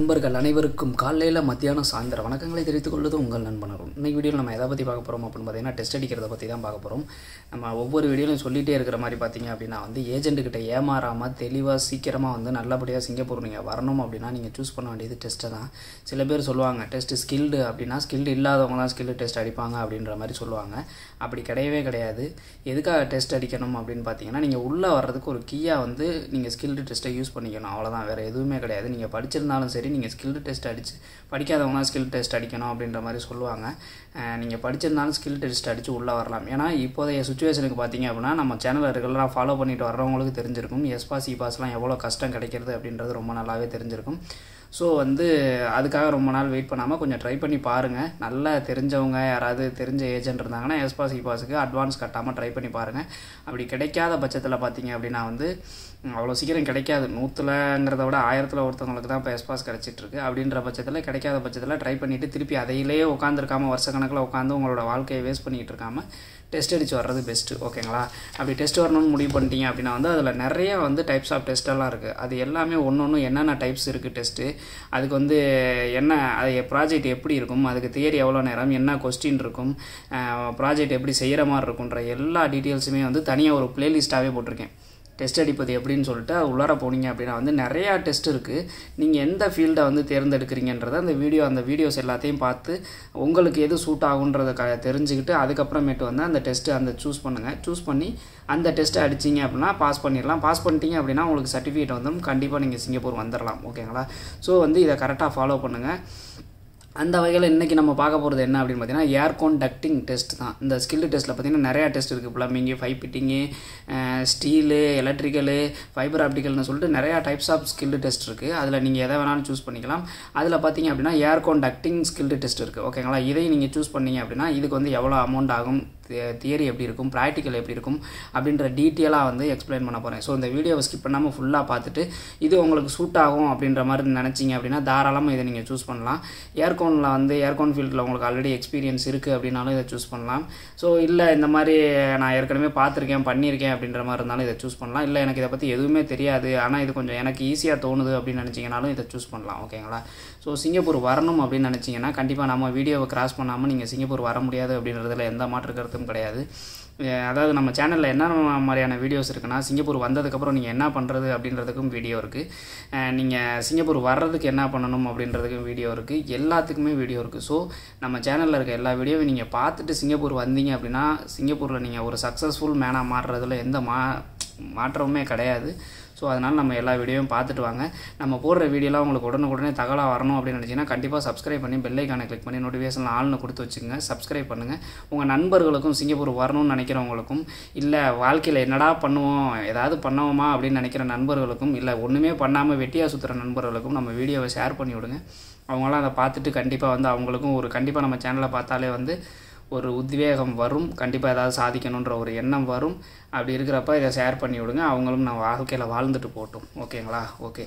நண்பர்கள் அனைவருக்கும் காலையில் மத்தியானம் சாயந்தரம் வணக்கங்களை தெரிவித்துக் கொள்வது உங்கள் நண்பன் அருண் இன்னைக்கு வீடியோவில் நம்ம எதை பற்றி பார்க்க போகிறோம் அப்படின்னு பார்த்தீங்கன்னா டெஸ்ட் அடிக்கிறத பற்றி தான் பார்க்க போகிறோம் நம்ம ஒவ்வொரு வீடியோலையும் சொல்லிகிட்டே இருக்கிற மாதிரி பார்த்தீங்க அப்படின்னா வந்து ஏஜென்ட்டுக்கிட்ட ஏமாறாமல் தெளிவாக சீக்கிரமாக வந்து நல்லபடியாக சிங்கப்பூர் நீங்கள் வரணும் அப்படின்னா நீங்கள் சூஸ் பண்ண வேண்டியது டெஸ்ட்டை தான் சில பேர் சொல்லுவாங்க டெஸ்ட் ஸ்கில்டு அப்படின்னா ஸ்கில்டு இல்லாதவங்க தான் ஸ்கில்டு டெஸ்ட் அடிப்பாங்க அப்படின்ற மாதிரி சொல்லுவாங்க அப்படி கிடையவே கிடையாது எதுக்காக டெஸ்ட் அடிக்கணும் அப்படின்னு பார்த்தீங்கன்னா நீங்கள் உள்ளே வர்றதுக்கு ஒரு கீயாக வந்து நீங்கள் ஸ்கில்டு டெஸ்ட்டை யூஸ் பண்ணிக்கணும் அவ்வளோதான் வேறு எதுவுமே கிடையாது நீங்கள் படிச்சிருந்தாலும் சரி நீங்கள் ஸ்கில்டு டெஸ்ட் அடிச்சு படிக்காதவங்க ஸ்கில் டெஸ்ட் அடிக்கணும் அப்படின்ற மாதிரி சொல்லுவாங்க நீங்கள் படிச்சிருந்தாலும் ஸ்கில் டெஸ்ட் அடித்து உள்ளே வரலாம் ஏன்னா இப்போதைய சுச்சுவேஷனுக்கு பார்த்தீங்க அப்படின்னா நம்ம சேனலில் ரெகுலராக ஃபாலோ பண்ணிட்டு வர்றவங்களுக்கு தெரிஞ்சிருக்கும் எஸ் பாஸ் இ பாஸ்லாம் எவ்வளோ கஷ்டம் கிடைக்கிறது அப்படின்றது ரொம்ப நல்லாவே தெரிஞ்சிருக்கும் ஸோ வந்து அதுக்காக ரொம்ப நாள் வெயிட் பண்ணாமல் கொஞ்சம் ட்ரை பண்ணி பாருங்கள் நல்லா தெரிஞ்சவங்க யாராவது தெரிஞ்ச ஏஜென்ட் இருந்தாங்கன்னா எஸ் பாஸ் இ பாஸுக்கு அட்வான்ஸ் கட்டாமல் ட்ரை பண்ணி பாருங்கள் அப்படி கிடைக்காத பட்சத்தில் பார்த்தீங்க அப்படின்னா வந்து அவ்வளோ சீக்கிரம் கிடைக்காது நூற்றுலங்கிறத விட ஆயிரத்தில் ஒருத்தவங்களுக்கு தான் இப்போ எஸ்பாஸ் கிடச்சிட்ருக்கு அப்படின்ற பட்சத்தில் கிடைக்காத பட்சத்தில் ட்ரை பண்ணிவிட்டு திருப்பி அதையிலே உட்காந்துருக்காமல் வருஷ கணக்கில் உட்காந்து உங்களோட வாழ்க்கையை வேஸ்ட் பண்ணிக்கிட்டு இருக்காமல் டெஸ்ட் அடித்து வர்றது பெஸ்ட்டு ஓகேங்களா அப்படி டெஸ்ட் வரணும்னு முடிவு பண்ணிட்டீங்க அப்படின்னா வந்து அதில் நிறைய வந்து டைப்ஸ் ஆஃப் டெஸ்ட்டெல்லாம் இருக்குது அது எல்லாமே ஒன்று ஒன்று என்னென்ன டைப்ஸ் இருக்குது டெஸ்ட்டு அதுக்கு வந்து என்ன அது ப்ராஜெக்ட் எப்படி இருக்கும் அதுக்கு தியரி எவ்வளோ நேரம் என்ன கொஸ்டின் இருக்கும் ப்ராஜெக்ட் எப்படி செய்கிற மாதிரி இருக்குன்ற எல்லா டீட்டெயில்ஸுமே வந்து தனியாக ஒரு ப்ளேலிஸ்ட்டாகவே போட்டிருக்கேன் டெஸ்ட் அடிப்பது எப்படின்னு சொல்லிட்டு அது உள்ளார போனீங்க அப்படின்னா வந்து நிறையா டெஸ்ட் இருக்குது நீங்கள் எந்த ஃபீல்டை வந்து தேர்ந்தெடுக்கிறீங்கன்றத அந்த வீடியோ அந்த வீடியோஸ் எல்லாத்தையும் பார்த்து உங்களுக்கு எது சூட் ஆகுன்றத க தெரிஞ்சுக்கிட்டு அதுக்கப்புறமேட்டு வந்து அந்த டெஸ்ட்டு அந்த சூஸ் பண்ணுங்கள் சூஸ் பண்ணி அந்த டெஸ்ட்டை அடிச்சிங்க அப்படின்னா பாஸ் பண்ணிடலாம் பாஸ் பண்ணிட்டீங்க அப்படின்னா உங்களுக்கு சர்டிஃபிகேட் வந்துடும் கண்டிப்பாக நீங்கள் சிங்கப்பூர் வந்துடலாம் ஓகேங்களா ஸோ வந்து இதை கரெக்டாக ஃபாலோ பண்ணுங்கள் அந்த வகையில் இன்றைக்கி நம்ம பார்க்க போகிறது என்ன அப்படின்னு பார்த்தீங்கன்னா ஏர் கான்டக்டிங் டெஸ்ட் தான் இந்த ஸ்கில் டெஸ்ட்டில் பார்த்தீங்கன்னா நிறையா டெஸ்ட் இருக்குது plumbing five fitting steel electrical fibre ஆப்டிக்கல்னு சொல்லிட்டு நிறையா டைப்ஸ் ஆஃப் ஸ்கில் டெஸ்ட் இருக்குது அதில் நீங்கள் எதை வேணாலும் சூஸ் பண்ணிக்கலாம் அதில் பார்த்தீங்க அப்படின்னா ஏர் கான்டக்டிங் ஸ்கில்டு டெஸ்ட் இருக்குது ஓகேங்களா இதையும் நீங்கள் சூஸ் பண்ணீங்க அப்படின்னா இதுக்கு வந்து எவ்வளோ அமௌண்ட் ஆகும் தியரி எப்படி இருக்கும் ப்ராக்டிக்கல் எப்படி இருக்கும் அப்படின்ற டீட்டெயிலாக வந்து எக்ஸ்பிளைன் பண்ண போகிறேன் ஸோ இந்த வீடியோவை ஸ்கிப் பண்ணாமல் ஃபுல்லாக பார்த்துட்டு இது உங்களுக்கு சூட் ஆகும் அப்படின்ற மாதிரி நினச்சிங்க அப்படின்னா தாராளமாக இதை நீங்கள் சூஸ் பண்ணலாம் ஏர்கோனில் வந்து ஏர்கோன் ஃபீல்டில் உங்களுக்கு ஆல்ரெடி எக்ஸ்பீரியன்ஸ் இருக்குது அப்படின்னாலும் இதை சூஸ் பண்ணலாம் ஸோ இல்லை இந்த மாதிரி நான் ஏற்கனவே பார்த்துருக்கேன் பண்ணியிருக்கேன் அப்படின்ற மாதிரி இருந்தாலும் இதை சூஸ் பண்ணலாம் இல்லை எனக்கு இதை பற்றி எதுவுமே தெரியாது ஆனால் இது கொஞ்சம் எனக்கு ஈஸியாக தோணுது அப்படின்னு நினச்சிங்கனாலும் இதை சூஸ் பண்ணலாம் ஓகேங்களா ஸோ சிங்கப்பூர் வரணும் அப்படின்னு நினச்சிங்கன்னா கண்டிப்பாக நம்ம வீடியோவை கிராஸ் பண்ணாமல் நீங்கள் சிங்கப்பூர் வர முடியாது அப்படின்றதுல எந்த மாற்று கருத்தும் கிடையாது அதாவது நம்ம சேனலில் என்ன மாதிரியான வீடியோஸ் இருக்குன்னா சிங்கப்பூர் வந்ததுக்கப்புறம் நீங்கள் என்ன பண்ணுறது அப்படின்றதுக்கும் வீடியோ இருக்குது நீங்கள் சிங்கப்பூர் வர்றதுக்கு என்ன பண்ணணும் அப்படின்றதுக்கும் வீடியோ இருக்குது எல்லாத்துக்குமே வீடியோ இருக்குது ஸோ நம்ம சேனலில் இருக்க எல்லா வீடியோவையும் நீங்கள் பார்த்துட்டு சிங்கப்பூர் வந்தீங்க அப்படின்னா சிங்கப்பூரில் நீங்கள் ஒரு சக்ஸஸ்ஃபுல் மேனாக மாறுறதுல எந்த மா மாற்றமுமே கிடையாது ஸோ அதனால் நம்ம எல்லா வீடியோவும் பார்த்துட்டு வாங்க நம்ம போடுற வீடியோலாம் உங்களுக்கு உடனுக்குடனே தகவலாக வரணும் அப்படின்னு நினச்சிங்கன்னா கண்டிப்பாக சப்ஸ்கிரைப் பண்ணி பெல்லைக்கானை கிளிக் பண்ணி நோட்டிஃபிகேஷன் ஆள்னு கொடுத்து வச்சுக்கோங்க சப்ஸ்கிரைப் பண்ணுங்கள் உங்கள் நண்பர்களுக்கும் சிங்கப்பூர் வரணும்னு நினைக்கிறவங்களுக்கும் இல்லை வாழ்க்கையில் என்னடா பண்ணுவோம் ஏதாவது பண்ணுவோமா அப்படின்னு நினைக்கிற நண்பர்களுக்கும் இல்லை ஒன்றுமே பண்ணாமல் வெட்டியாக சுற்றுற நண்பர்களுக்கும் நம்ம வீடியோவை ஷேர் பண்ணி விடுங்க அவங்களாம் அதை பார்த்துட்டு கண்டிப்பாக வந்து அவங்களுக்கும் ஒரு கண்டிப்பாக நம்ம சேனலை பார்த்தாலே வந்து ஒரு உத்வேகம் வரும் கண்டிப்பாக ஏதாவது சாதிக்கணுன்ற ஒரு எண்ணம் வரும் அப்படி இருக்கிறப்ப இதை ஷேர் பண்ணி விடுங்க அவங்களும் நான் வாழ்க்கையில் வாழ்ந்துட்டு போட்டோம் ஓகேங்களா ஓகே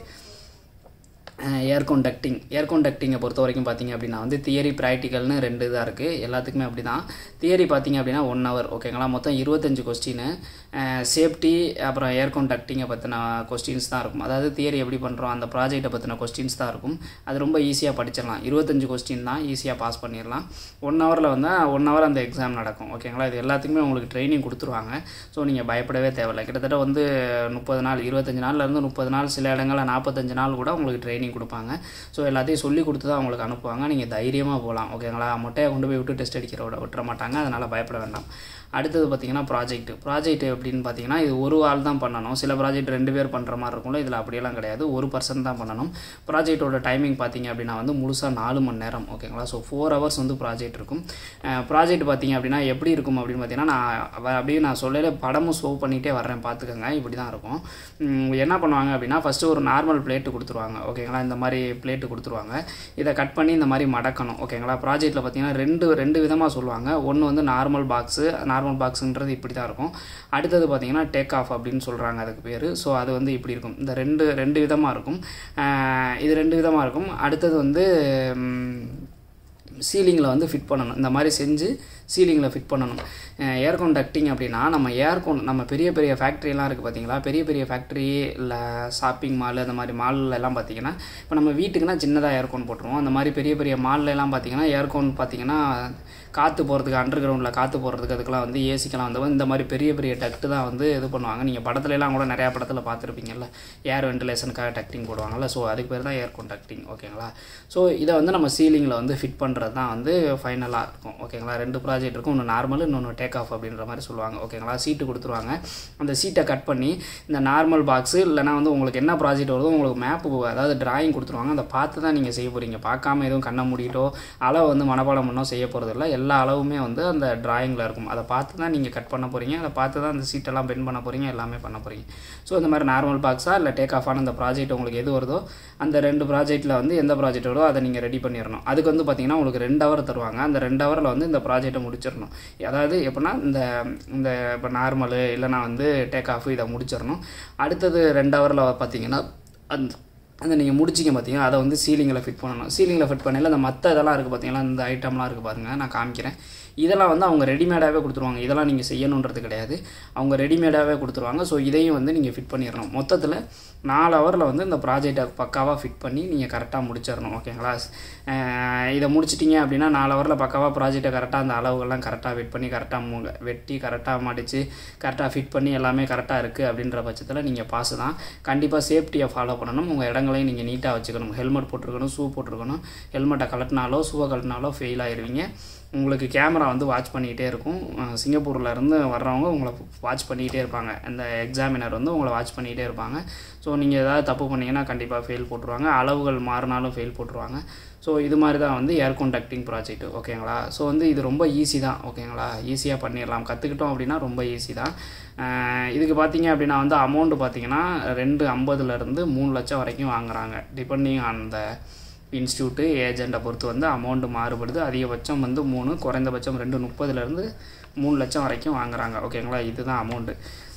ஏர் கான்டக்டிங் ஏர் கான்டக்டிங்கை பொறுத்த வரைக்கும் பார்த்தீங்க அப்படின்னா வந்து தியரி ப்ராக்டிக்கல்னு ரெண்டு இதாக இருக்குது எல்லாத்துக்குமே அப்படி தான் தியரி பார்த்தீங்க அப்படின்னா ஒன் ஹவர் ஓகேங்களா மொத்தம் இருபத்தஞ்சு கொஸ்டின் சேஃப்டி அப்புறம் ஏர் கான்டக்டிங்கை பற்றின கொஸ்டின்ஸ் தான் இருக்கும் அதாவது தியரி எப்படி பண்ணுறோம் அந்த ப்ராஜெக்டை பற்றின கொஸ்டின்ஸ் தான் இருக்கும் அது ரொம்ப ஈஸியாக படிச்சிடலாம் இருபத்தஞ்சு கொஸ்டின் தான் ஈஸியாக பாஸ் பண்ணிடலாம் ஒன் ஹவரில் வந்து ஒன் ஹவர் அந்த எக்ஸாம் நடக்கும் ஓகேங்களா இது எல்லாத்துக்குமே உங்களுக்கு ட்ரைனிங் கொடுத்துருவாங்க ஸோ நீங்கள் பயப்படவே தேவையில்லை கிட்டத்தட்ட வந்து முப்பது நாள் இருபத்தஞ்சு நாள்லேருந்து முப்பது நாள் சில இடங்களில் நாற்பத்தஞ்சு நாள் கூட உங்களுக்கு ட்ரைனிங் ட்ரைனிங் கொடுப்பாங்க ஸோ எல்லாத்தையும் சொல்லி கொடுத்து தான் அவங்களுக்கு அனுப்புவாங்க நீங்கள் தைரியமாக போகலாம் ஓகேங்களா மொட்டையை கொண்டு போய் விட்டு டெஸ்ட் அடிக்கிற விட விட்டுற மாட்டாங்க அதனால் பயப்பட வேண்டாம் அடுத்தது பார்த்திங்கன்னா ப்ராஜெக்ட் ப்ராஜெக்ட் அப்படின்னு பார்த்தீங்கன்னா இது ஒரு ஆள் தான் பண்ணணும் சில ப்ராஜெக்ட் ரெண்டு பேர் பண்ணுற மாதிரி இருக்கும்ல இதில் அப்படியெல்லாம் கிடையாது ஒரு பர்சன் தான் பண்ணணும் ப்ராஜெக்டோட டைமிங் பார்த்தீங்க அப்படின்னா வந்து முழுசாக நாலு மணி நேரம் ஓகேங்களா ஸோ ஃபோர் ஹவர்ஸ் வந்து ப்ராஜெக்ட் இருக்கும் ப்ராஜெக்ட் பார்த்தீங்க அப்படின்னா எப்படி இருக்கும் அப்படின்னு பார்த்தீங்கன்னா நான் அப்படியே நான் சொல்லல படமும் ஷோ பண்ணிகிட்டே வர்றேன் பார்த்துக்கோங்க இப்படி தான் இருக்கும் என்ன பண்ணுவாங்க அப்படின்னா ஃபஸ்ட்டு ஒரு நார்மல் பிளேட்டு கொடுத்துருவாங்க ஓகேங்களா இந்த மாதிரி பிளேட்டு கொடுத்துருவாங்க இதை கட் பண்ணி இந்த மாதிரி மடக்கணும் ஓகேங்களா ப்ராஜெக்ட்டில் பார்த்தீங்கன்னா ரெண்டு ரெண்டு விதமாக சொல்லுவாங்க ஒன்று வந்து நார்மல் பாக்ஸு நார்மல் பாக்ஸுன்றது இப்படி தான் இருக்கும் அடுத்தது பார்த்தீங்கன்னா டேக் ஆஃப் அப்படின்னு சொல்கிறாங்க அதுக்கு பேர் ஸோ அது வந்து இப்படி இருக்கும் இந்த ரெண்டு ரெண்டு விதமாக இருக்கும் இது ரெண்டு விதமாக இருக்கும் அடுத்தது வந்து சீலிங்கில் வந்து ஃபிட் பண்ணணும் இந்த மாதிரி செஞ்சு சீலிங்கில் ஃபிட் பண்ணணும் ஏர் கண்டக்டிங் அப்படின்னா நம்ம ஏர் கொன் நம்ம பெரிய பெரிய ஃபேக்ட்ரிலாம் இருக்குது பார்த்தீங்களா பெரிய பெரிய ஃபேக்ட்ரி இல்லை ஷாப்பிங் மால் அந்த மாதிரி மால்ல எல்லாம் பார்த்தீங்கன்னா இப்போ நம்ம வீட்டுக்குன்னா சின்னதாக ஏர்கோன் போட்டுருவோம் அந்த மாதிரி பெரிய பெரிய மால்ல எல்லாம் பார்த்தீங்கன்னா ஏர்கோன் பார்த்தீங்கன்னா காற்று போகிறதுக்கு அண்டர் கிரவுண்டில் காற்று போகிறதுக்கு அதுக்கெல்லாம் வந்து ஏசிக்கெல்லாம் வந்து இந்த மாதிரி பெரிய பெரிய டக்ட்டு தான் வந்து இது பண்ணுவாங்க நீங்கள் படத்துல எல்லாம் கூட நிறையா படத்தில் பார்த்துருப்பீங்கல்ல ஏர் வென்டிலேஷனுக்காக டக்டிங் போடுவாங்கல்ல ஸோ அதுக்கு பேர் தான் ஏர் கண்டக்டிங் ஓகேங்களா ஸோ இதை வந்து நம்ம சீலிங்கில் வந்து ஃபிட் பண்ணுறது தான் வந்து ஃபைனலாக இருக்கும் ஓகேங்களா ரெண்டு ப்ராஜெக்ட் இருக்கும் ஒன்று நார்மல் இன்னொன்று டேக் ஆஃப் அப்படின்ற மாதிரி சொல்லுவாங்க ஓகேங்களா சீட்டு கொடுத்துருவாங்க அந்த சீட்டை கட் பண்ணி இந்த நார்மல் பாக்ஸு இல்லைனா வந்து உங்களுக்கு என்ன ப்ராஜெக்ட் வருதோ உங்களுக்கு மேப்பு அதாவது டிராயிங் கொடுத்துருவாங்க அதை பார்த்து தான் நீங்கள் செய்ய போகிறீங்க பார்க்காம எதுவும் கண்ணை மூடிட்டோ அளவு வந்து மனப்பாடம் பண்ணோ செய்ய போகிறது இல்லை எல்லா அளவுமே வந்து அந்த டிராயிங்கில் இருக்கும் அதை பார்த்து தான் நீங்கள் கட் பண்ண போகிறீங்க அதை பார்த்து தான் அந்த சீட்டெல்லாம் பெண்ட் பண்ண போகிறீங்க எல்லாமே பண்ண போகிறீங்க ஸோ இந்த மாதிரி நார்மல் பாக்ஸாக இல்லை டேக் ஆஃப் ஆன அந்த ப்ராஜெக்ட் உங்களுக்கு எது வருதோ அந்த ரெண்டு ப்ராஜெக்ட்டில் வந்து எந்த ப்ராஜெக்ட் வருதோ அதை நீங்கள் ரெடி பண்ணிடணும் அதுக்கு வந்து பார்த்தீங்கன்னா உங்களுக்கு ரெண்டு ஹவர் தருவாங்க அந்த ரெண்டு ஹவரில் வந்து இந்த ப்ராஜெக்ட்டை முடிச்சிடணும் அதாவது எப்படின்னா இந்த இந்த இப்போ நார்மலு இல்லைனா வந்து டேக் ஆஃப் இதை முடிச்சிடணும் அடுத்தது ரெண்டு ஹவரில் பார்த்தீங்கன்னா அந்த அந்த நீங்கள் முடிச்சிங்க பார்த்தீங்கன்னா அதை வந்து சீலிங்கில் ஃபிட் பண்ணணும் சீலிங்கில் ஃபிட் பண்ணல அந்த மற்ற இதெல்லாம் இருக்குது பார்த்தீங்களா இந்த ஐட்டம்லாம் இருக்குது பாருங்கள் நான் காமிக்கிறேன் இதெல்லாம் வந்து அவங்க ரெடிமேடாகவே கொடுத்துருவாங்க இதெல்லாம் நீங்கள் செய்யணுன்றது கிடையாது அவங்க ரெடிமேடாகவே கொடுத்துருவாங்க ஸோ இதையும் வந்து நீங்கள் ஃபிட் பண்ணிடணும் மொத்தத்தில் நாலு ஹவரில் வந்து இந்த ப்ராஜெக்டை பக்காவாக ஃபிட் பண்ணி நீங்கள் கரெக்டாக முடிச்சிடணும் ஓகேங்களா அஹ் இதை முடிச்சிட்டிங்க அப்படின்னா நாலு ஹவரில் பக்காவாக ப்ராஜெக்டை கரெக்டாக அந்த அளவுகள்லாம் கரெக்டாக வெட் பண்ணி கரெக்டாக மூ வெட்டி கரெக்டாக மடித்து கரெக்டாக ஃபிட் பண்ணி எல்லாமே கரெக்டாக இருக்குது அப்படின்ற பட்சத்தில் நீங்கள் பாஸ் தான் கண்டிப்பாக சேஃப்டியை ஃபாலோ பண்ணணும் உங்கள் இடங்களையும் நீங்கள் நீட்டாக வச்சுக்கணும் ஹெல்மெட் போட்டிருக்கணும் ஷூ போட்டிருக்கணும் ஹெல்மெட்டை கலட்டினாலோ ஷூவை கலட்டினாலோ ஃபெயில் ஆயிடுவீங்க உங்களுக்கு கேமரா வந்து வாட்ச் பண்ணிக்கிட்டே இருக்கும் அஹ் சிங்கப்பூர்ல இருந்து வர்றவங்க உங்களை வாட்ச் பண்ணிக்கிட்டே இருப்பாங்க அந்த எக்ஸாமினர் வந்து உங்களை வாட்ச் பண்ணிக்கிட்டே இருப்பாங்க ஸோ நீங்கள் ஏதாவது தப்பு பண்ணீங்கன்னா கண்டிப்பாக ஃபெயில் போட்டுருவாங்க அளவுகள் மாறினாலும் ஃபெயில் போட்டுருவாங்க ஸோ இது மாதிரி தான் வந்து ஏர் கண்டக்டிங் ப்ராஜெக்ட் ஓகேங்களா ஸோ வந்து இது ரொம்ப ஈஸி தான் ஓகேங்களா ஈஸியாக பண்ணிடலாம் கற்றுக்கிட்டோம் அப்படின்னா ரொம்ப ஈஸி தான் அஹ் இதுக்கு பார்த்தீங்க அப்படின்னா வந்து அமௌண்ட்டு பார்த்தீங்கன்னா ரெண்டு ஐம்பதுலேருந்து மூணு லட்சம் வரைக்கும் வாங்குறாங்க டிபெண்டிங் ஆன் த இன்ஸ்டியூட்டு ஏஜெண்ட்டை பொறுத்து வந்து அமௌண்ட்டு மாறுபடுது அதிகபட்சம் வந்து மூணு குறைந்தபட்சம் ரெண்டு முப்பதுலேருந்து மூணு லட்சம் வரைக்கும் வாங்குறாங்க ஓகேங்களா இதுதான் அமௌண்ட்டு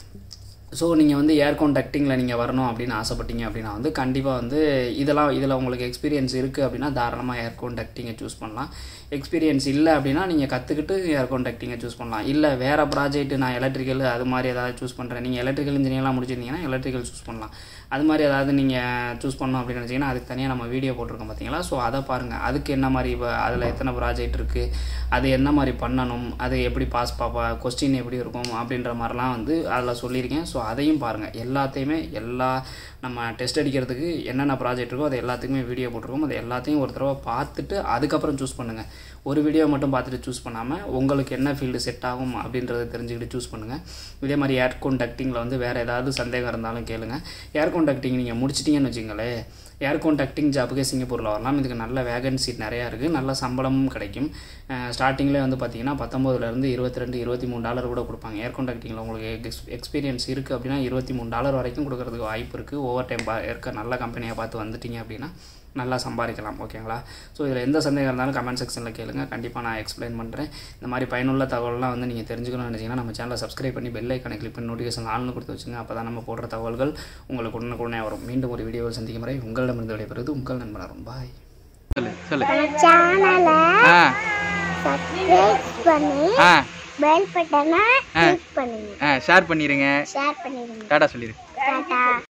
ஸோ நீங்கள் வந்து ஏர் கான்டாக்டிங்கில் நீங்கள் வரணும் அப்படின்னு ஆசைப்பட்டீங்க அப்படின்னா வந்து கண்டிப்பாக வந்து இதெல்லாம் இதில் உங்களுக்கு எக்ஸ்பீரியன்ஸ் இருக்குது அப்படின்னா தாராளமாக ஏர் கான்டாக்டிங்கை சூஸ் பண்ணலாம் எக்ஸ்பீரியன்ஸ் இல்லை அப்படின்னா நீங்கள் கற்றுக்கிட்டு ஏர் கான்டாக்டிங்கை சூஸ் பண்ணலாம் இல்லை வேறு ப்ராஜெக்ட் நான் எலக்ட்ரிக்கல் அது மாதிரி ஏதாவது சூஸ் பண்ணுறேன் நீங்கள் எலக்ட்ரிக்கல் இன்ஜினியர்லாம் முடிச்சிருந்தீங்கன்னா எலக்ட்ரிக்கல் சூஸ் பண்ணலாம் அது மாதிரி ஏதாவது நீங்கள் சூஸ் பண்ணணும் அப்படின்னு நினச்சிங்கன்னா அதுக்கு தனியாக நம்ம வீடியோ போட்டிருக்கோம் பார்த்தீங்களா ஸோ அதை பாருங்கள் அதுக்கு என்ன மாதிரி இப்போ அதில் எத்தனை ப்ராஜெக்ட் இருக்குது அது என்ன மாதிரி பண்ணணும் அது எப்படி பாஸ் பாப்பா கொஸ்டின் எப்படி இருக்கும் அப்படின்ற மாதிரிலாம் வந்து அதில் சொல்லியிருக்கேன் ஸோ அதையும் பாருங்கள் எல்லாத்தையுமே எல்லா நம்ம டெஸ்ட் அடிக்கிறதுக்கு என்னென்ன ப்ராஜெக்ட் இருக்கோ அது எல்லாத்துக்குமே வீடியோ போட்டிருக்கோம் அது எல்லாத்தையும் ஒரு தடவை பார்த்துட்டு அதுக்கப்புறம் சூஸ் பண்ணுங்கள் ஒரு வீடியோ மட்டும் பார்த்துட்டு சூஸ் பண்ணாமல் உங்களுக்கு என்ன ஃபீல்டு செட் ஆகும் அப்படின்றத தெரிஞ்சுக்கிட்டு சூஸ் பண்ணுங்கள் இதே மாதிரி ஏர் கான்டாக்டிங்கில் வந்து வேறு ஏதாவது சந்தேகம் இருந்தாலும் கேளுங்க ஏர் கான்டாக்டிங் நீங்கள் முடிச்சிட்டிங்கன்னு வச்சுங்களேன் ஏர் கான்டாக்டிங் ஜாப்புக்கே சிங்கப்பூரில் வரலாம் இதுக்கு நல்ல வேகன்சி நிறையா இருக்குது நல்ல சம்பளமும் கிடைக்கும் ஸ்டார்டிங்லேயே வந்து பார்த்தீங்கன்னா பத்தொம்போதுலேருந்து இருபத்தி ரெண்டு இருபத்தி மூணு டாலர் கூட கொடுப்பாங்க ஏர் கான்டாக்டிங்கில் உங்களுக்கு எக்ஸ் எக்ஸ்பீரியன்ஸ் இருக்குது அப்படின்னா இருபத்தி மூணு டாலர் வரைக்கும் கொடுக்கறதுக்கு வாய்ப்பு இருக்குது ஓவர் டைம் பா இருக்க நல்ல கம்பெனியை பார்த்து வந்துட்டீங்க அப்படின்னா நல்லா சம்பாதிக்கலாம் ஓகேங்களா ஸோ இதில் எந்த சந்தேகம் இருந்தாலும் கமெண்ட் செக்ஷனில் கேளுங்க கண்டிப்பாக நான் எக்ஸ்பிளைன் பண்ணுறேன் இந்த மாதிரி பயனுள்ள தகவல்லாம் வந்து நீங்கள் தெரிஞ்சுக்கணும்னு நினச்சிங்கன்னா நம்ம சேனலை சப்ஸ்கிரைப் பண்ணி பெல் ஐக்கானை கிளிக் பண்ணி நோட்டிஃபிகேஷன் ஆள்னு கொடுத்து வச்சுங்க அப்போ தான் நம்ம போடுற தகவல்கள் உங்களுக்கு உடனுக்குடனே வரும் மீண்டும் ஒரு வீடியோவில் சந்திக்கும் வரை உங்களிடமிருந்து விடைபெறுவது உங்கள் நண்பனரும் பாய் சொல்லு சொல்லு சேனலை ஆ சப்ஸ்கிரைப் பண்ணி ஆ பெல் பட்டனை கிளிக் பண்ணுங்க ஆ ஷேர் பண்ணிடுங்க ஷேர் பண்ணிடுங்க டாடா சொல்லிடு டாடா